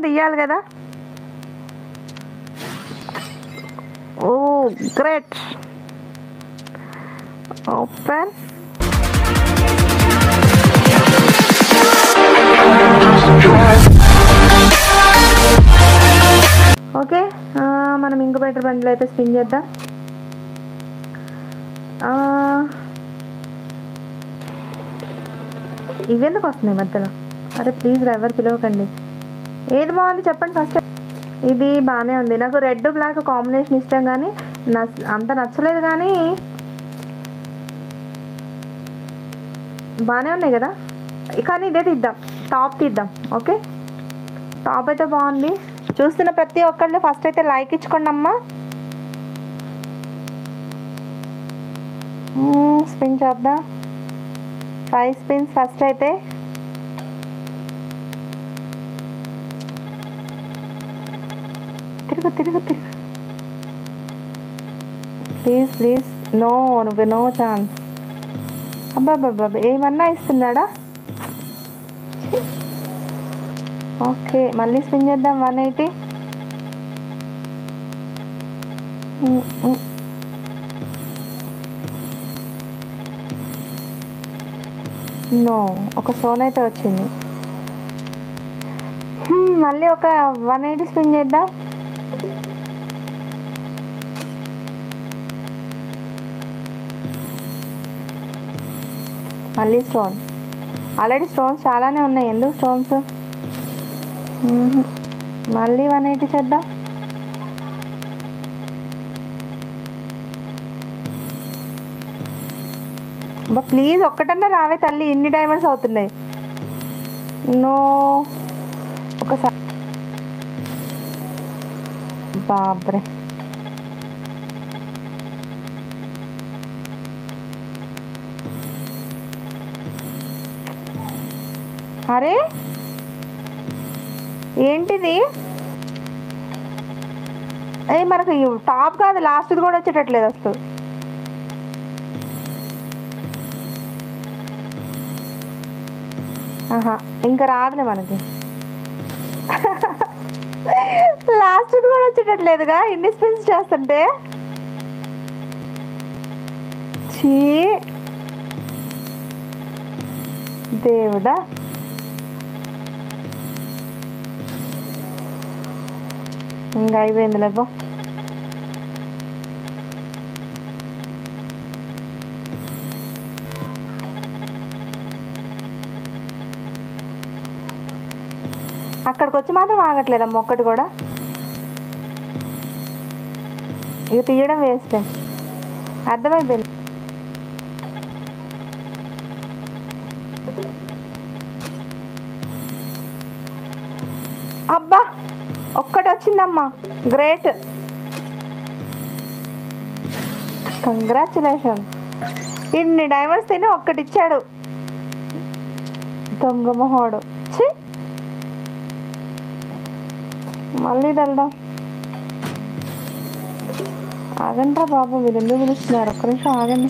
తీయాలి కదా oh great open okay ఆ, మనం ఇంకుబెటర్ బండిలో అయితే స్పిన్ చేద్దాం ఆ, ఇవెందుకు వస్తున్నాయి మధ్యలో అరే ప్లీజ్ ఎవరు పిలవకండి ఏది బాగుంది చెప్పండి ఫస్ట్ ఇది బాగానే ఉంది నాకు రెడ్ బ్లాక్ కాంబినేషన్ ఇష్టం కానీ నచ్చ అంత నచ్చలేదు కానీ బాగానే ఉన్నాయి కదా కానీ ఇదే తీద్దాం టాప్ తీద్దాం ఓకే టాప్ అయితే బాగుంది చూస్తున్న ప్రతి ఒక్కళ్ళు ఫస్ట్ అయితే లైక్ ఇచ్చుకోండి అమ్మా స్పిన్ చేద్దాం ఫైవ్ స్పిన్స్ ఫస్ట్ అయితే తిరుగు తిరుగు తిరుగు ప్లీజ్ ప్లీజ్ నో నువ్వు నో ఛాన్స్ అబ్బాబ్బాబ్బా ఏమన్నా ఇస్తున్నాడా ఓకే మళ్ళీ స్పిన్ చేద్దాం వన్ ఎయిటీ నో ఒక సోన్ అయితే వచ్చింది Hmm, మళ్ళీ ఒక వన్ ఎయిటీ స్పిన్ చేద్దాం మళ్ళీ స్టోన్ ఆల్రెడీ స్టోన్స్ చాలానే ఉన్నాయి ఎందుకు స్టోన్స్ మ్మ్. మళ్ళీ వన్ ఎయిటీ చేద్దాం అబ్బా ప్లీజ్ ఒక్కటన్నా రావే తల్లి ఇన్ని డైమండ్స్ అవుతున్నాయి నో ఒకసారి బాబ్రే అరే ఏంటిది ఏ మనకు టాప్ కాదు లాస్ట్ది కూడా వచ్చేటట్లేదు అసలు ఆహా ఇంకా రాదులే మనకి లాస్ట్ కూడా వచ్చేటట్లేదుగా ఇన్ని స్పిన్స్ చేస్తుంటే చీ దేవుడా ఇంకా అయిపోయింది లేపో అక్కడికి వచ్చి మాత్రం ఆగట్లేదమ్మా ఒక్కటి కూడా ఇక తీయడం వేస్ట్ అర్థమైపోయింది అబ్బా ఒక్కటి వచ్చిందమ్మా గ్రేట్ కంగ్రాచులేషన్ ఇన్ని డైమండ్స్ తిని ఒక్కటి ఇచ్చాడు దొంగ మొహోడు ఛీ మళ్ళీ వెళ్దాం ఆగండ్రా బాబు మీరు ఎందుకు పిలుస్తున్నారు ఒక్క నిమిషం ఆగండి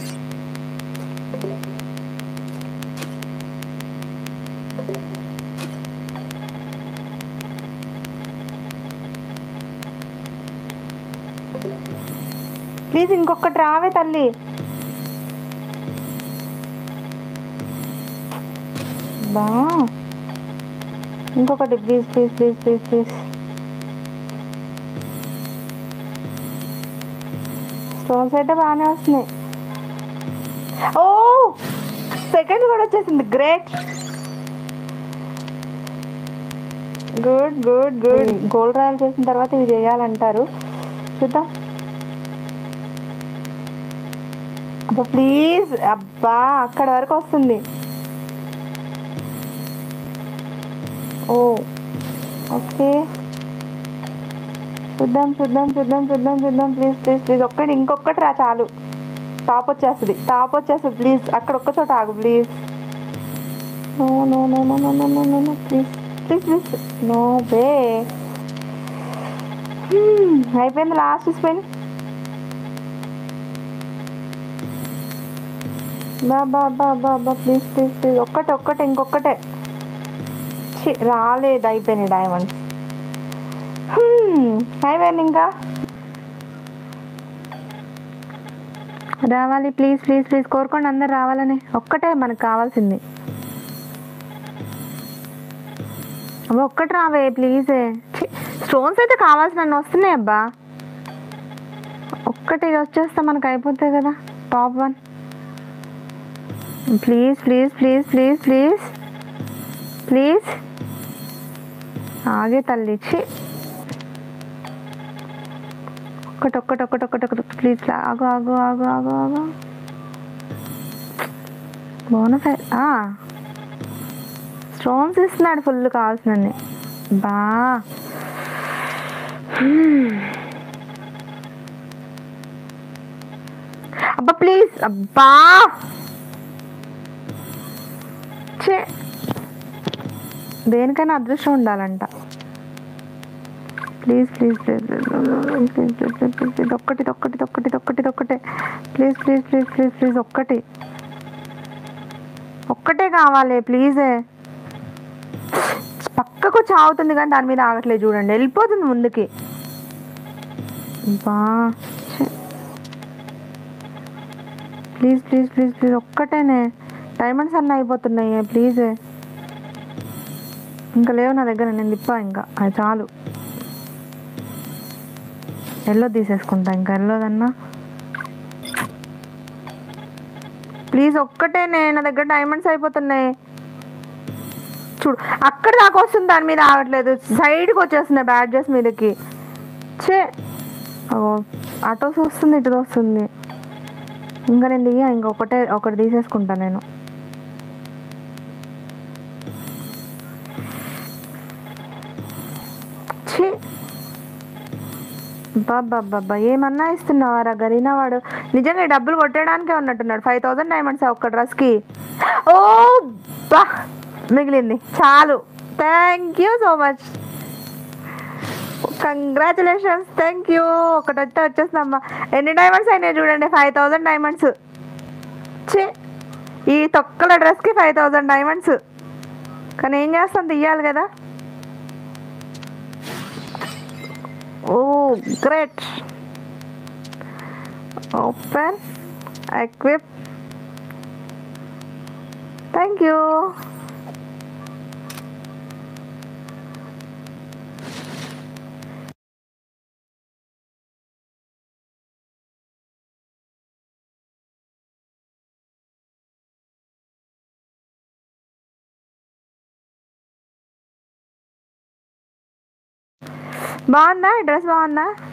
ప్లీజ్ ఇంకొకటి రావే తల్లి బా ఇంకొకటి please please please please please stones అయితే బాగానే వస్తున్నాయి ఓ సెకండ్ కూడా వచ్చేసింది great good good good gold royal చేసిన తర్వాత ఇవి చేయాలంటారు చూద్దాం అబ్బా ప్లీజ్ అబ్బా అక్కడ వరకు వస్తుంది ఓ ఓకే చూద్దాం చూద్దాం చూద్దాం చూద్దాం చూద్దాం ప్లీజ్ ప్లీజ్ ప్లీజ్ ఒక్కటి ఇంకొకటి రా చాలు టాప్ వచ్చేస్తుంది టాప్ వచ్చేస్తుంది ప్లీజ్ అక్కడ ఒక్క చోట ఆగు please no no no no no no no no no please please please no way అయిపోయింది లాస్ట్ స్పెన్ బా బా బా బా బా ప్లీజ్ ప్లీజ్ ప్లీజ్ ఒక్కటే ఒక్కటే ఇంకొకటే ఛీ, రాలేదు అయిపోయినాయి డైమండ్స్ అయిపోయింది ఇంకా రావాలి ప్లీజ్ ప్లీజ్ ప్లీజ్ కోరుకోండి అందరు రావాలని ఒక్కటే మనకు కావాల్సింది అబ్బా ఒక్కటి రావే ప్లీజ్ స్టోన్స్ అయితే కావాల్సిన వస్తున్నాయి అబ్బా ఒక్కటి వచ్చేస్తే మనకు అయిపోతాయి కదా top one please please please please please please ఆగే తల్లి ఛీ ఒక్కటి ఒక్కటి ఒక్కటి ఒక్కటి ఒక్కటి ప్లీజ్ ఆగు ఆగు ఆగు ఆగు ఆగు బోనఫై స్టోన్స్ ఇస్తున్నాడు ఫుల్ కావాల్సినన్ని బా హ్మ్. అబ్బా ప్లీజ్ అబ్బా చే దేనికైనా అదృష్టం ఉండాలంట please please please please please please please please please ఒక్కటి ఒక్కటి ఒక్కటి ఒక్కటి ఒక్కటే please please please please please ఒక్కటి ఒక్కటే కావాలి ప్లీజే పక్కకు చావుతుంది కానీ దాని మీద ఆగట్లేదు చూడండి వెళ్ళిపోతుంది ముందుకి బా ప్లీజ్ ప్లీజ్ ప్లీజ్ ప్లీజ్ ఒక్కటేనే డైమండ్స్ అన్నీ అయిపోతున్నాయి ప్లీజ్ ఇంకా లేవు నా దగ్గర నేను తిప్పా ఇంకా అది చాలు ఎల్లో తీసేసుకుంటా ఇంకా ఎల్లోదన్నా ప్లీజ్ ఒక్కటేనే నా దగ్గర డైమండ్స్ అయిపోతున్నాయి చూడు అక్కడ దాకా వస్తుంది దాని మీద ఆగట్లేదు సైడ్కి వచ్చేస్తున్నాయి బ్యాడ్జెస్ మీదకి చే అటో వస్తుంది ఇటు వస్తుంది ఇంకా నేను దిగా ఇంకొకటే ఒకటి తీసేసుకుంటా నేను ఛీ బాబా ఏమన్నా ఇస్తున్నావారా గరీనా వాడు నిజంగా ఈ డబ్బులు కొట్టడానికే ఉన్నట్టున్నాడు ఫైవ్ థౌసండ్ డైమండ్స్ ఒక్క డ్రెస్కి ఓ బా మిగిలింది చాలు thank you so much congratulations thank you ఒకటొట్టే వచ్చేసిందమ్మా ఎన్ని డైమండ్స్ అయినాయి చూడండి ఫైవ్ థౌసండ్ డైమండ్స్ చే ఈ తొక్కల డ్రెస్కి ఫైవ్ థౌసండ్ డైమండ్స్ కానీ ఏం చేస్తాం తీయాలి కదా oh great open equip thank you బాగుందా ఈ డ్రెస్ బాగుందా